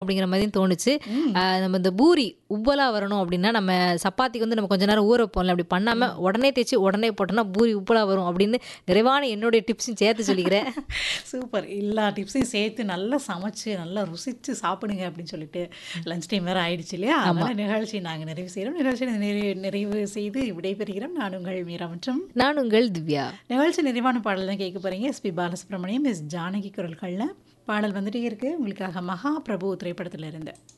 அப்படிங்கிற மாதிரியும் தோணுச்சு ஆஹ் நம்ம இந்த பூரி உப்பலாக வரணும் அப்படின்னா நம்ம சப்பாத்திக்கு வந்து நம்ம கொஞ்ச நேரம் ஊற வைப்போம்ல அப்படி பண்ணாமல் உடனே தேய்ச்சி உடனே போட்டோம்னா பூரி உப்பலாக வரும் அப்படின்னு நிறைவான என்னுடைய டிப்ஸும் சேர்த்து சொல்லிக்கிறேன் சூப்பர் எல்லா டிப்ஸையும் சேர்த்து நல்லா சமைச்சு நல்லா ருசிச்சு சாப்பிடுங்க அப்படின்னு சொல்லிட்டு லஞ்ச் டைம் வேறு ஆயிடுச்சு இல்லையா அதனால நிகழ்ச்சி நாங்கள் நிறைவு செய்கிறோம் நிகழ்ச்சியை நிறைவு நிறைவு செய்து விடைபெறுகிறோம் நான் உங்கள் மீரா மற்றும் நான் உங்கள் திவ்யா நிகழ்ச்சி நிறைவான பாடல் தான் கேட்க போகிறீங்க எஸ்பி பாலசுப்ரமணியம் எஸ் ஜானகி குரல்களில் பாடல் வந்துட்டே இருக்கு உங்களுக்காக மகா பிரபு திரைப்படத்தில் இருந்து